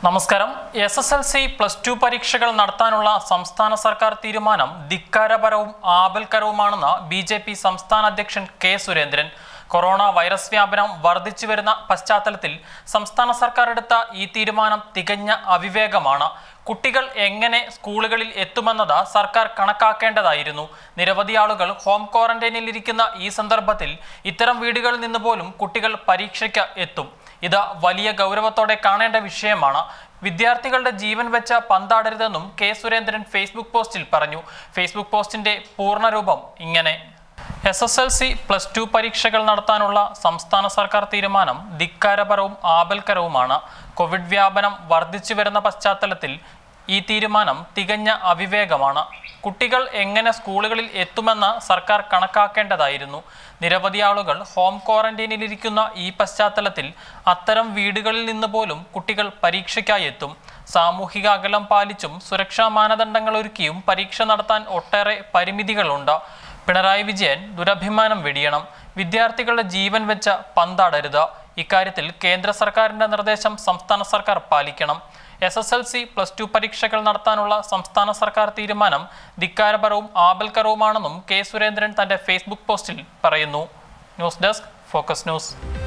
നമസ്കാരം S S L C plus two പരീക്ഷകൾ നടത്താനുള്ള സംസ്ഥാന സർക്കാർ തീരുമാനം ധിക്കാരപരവും ആപൽക്കരവുമാണെന്ന് ബി ജെ പി സംസ്ഥാന അധ്യക്ഷൻ കെ സുരേന്ദ്രൻ കൊറോണ വൈറസ് വ്യാപനം വർദ്ധിച്ചു വരുന്ന പശ്ചാത്തലത്തിൽ സംസ്ഥാന സർക്കാർ എടുത്ത ഈ തീരുമാനം തികഞ്ഞ അവിവേകമാണ് കുട്ടികൾ എങ്ങനെ സ്കൂളുകളിൽ എത്തുമെന്നത് സർക്കാർ കണക്കാക്കേണ്ടതായിരുന്നു നിരവധി ആളുകൾ ഹോം ക്വാറന്റൈനിൽ ഇരിക്കുന്ന ഈ സന്ദർഭത്തിൽ ഇത്തരം വീടുകളിൽ നിന്ന് പോലും കുട്ടികൾ പരീക്ഷയ്ക്ക് എത്തും ഇത് വലിയ ഗൗരവത്തോടെ കാണേണ്ട വിഷയമാണ് വിദ്യാർത്ഥികളുടെ ജീവൻ വെച്ച പന്താടരുതെന്നും കെ സുരേന്ദ്രൻ ഫേസ്ബുക്ക് പോസ്റ്റിൽ പറഞ്ഞു ഫേസ്ബുക്ക് പോസ്റ്റിന്റെ പൂർണ്ണരൂപം ഇങ്ങനെ S S L C plus two പരീക്ഷകൾ നടത്താനുള്ള സംസ്ഥാന സർക്കാർ തീരുമാനം ധിക്കാരപരവും ആപൽക്കരവുമാണ് കോവിഡ് വ്യാപനം വർദ്ധിച്ചു വരുന്ന പശ്ചാത്തലത്തിൽ ഈ തീരുമാനം തികഞ്ഞ അവിവേകമാണ് കുട്ടികൾ എങ്ങനെ സ്കൂളുകളിൽ എത്തുമെന്ന് സർക്കാർ കണക്കാക്കേണ്ടതായിരുന്നു നിരവധി ആളുകൾ ഹോം ക്വാറന്റൈനിലിരിക്കുന്ന ഈ പശ്ചാത്തലത്തിൽ അത്തരം വീടുകളിൽ നിന്ന് പോലും കുട്ടികൾ പരീക്ഷയ്ക്കായി എത്തും സാമൂഹിക അകലം പാലിച്ചും സുരക്ഷാ മാനദണ്ഡങ്ങൾ ഒരുക്കിയും പരീക്ഷ നടത്താൻ ഒട്ടേറെ പരിമിതികളുണ്ട് പിണറായി വിജയൻ ദുരഭിമാനം വെടിയണം വിദ്യാർത്ഥികളുടെ ജീവൻ വെച്ച പന്താടരുത് ഇക്കാര്യത്തിൽ കേന്ദ്ര സർക്കാരിന്റെ നിർദ്ദേശം സംസ്ഥാന സർക്കാർ പാലിക്കണം S S L C plus two പരീക്ഷകൾ നടത്താനുള്ള സംസ്ഥാന സർക്കാർ തീരുമാനം ധിക്കാരപരവും ആപൽക്കരവുമാണെന്നും കെ സുരേന്ദ്രൻ തന്റെ ഫേസ്ബുക്ക് പോസ്റ്റിൽ പറയുന്നു ന്യൂസ് ഡെസ്ക് ഫോക്കസ് ന്യൂസ്